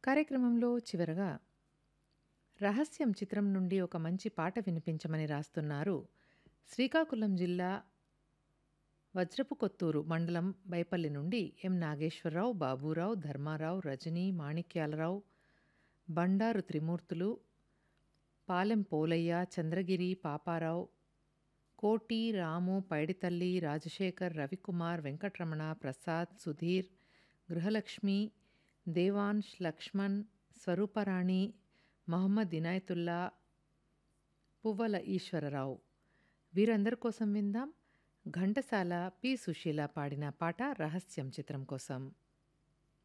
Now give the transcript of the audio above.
కార్యక్రమంలో చివరగా 'రహస్యం' చిత్రం నుండి ఒక మంచి పాట వినిపించమని రాస్తున్నారు శ్రీకాకుళం జిల్లా వజ్రపుకొత్తూరు మండలం బైపల్లి నుండి ఎం. నాగేశ్వరరావు, బాబూరావు, ధర్మారావు, రజని, మాణిక్యాలరావు, బండారు త్రిమూర్తులు, పాలెం పోలయ్య, చంద్రగిరి, పాపారావు, కోటి, రాము, పైడితల్లి, రాజశేఖర్, రవికుమార్, వెంకట్రమణ, ప్రసాద్, సుధీర్, గృహలక్ష్మి, దేవాన్ష్, లక్ష్మణ్, స్వరూపరాణి, మహమ్మద్ ఇనాయతుల్లా, పువ్వల ఈశ్వరరావు వీరందరి కోసం విందాం ఘంటసాల పి. సుశీల పాడిన పాట 'రహస్యం' చిత్రం కోసం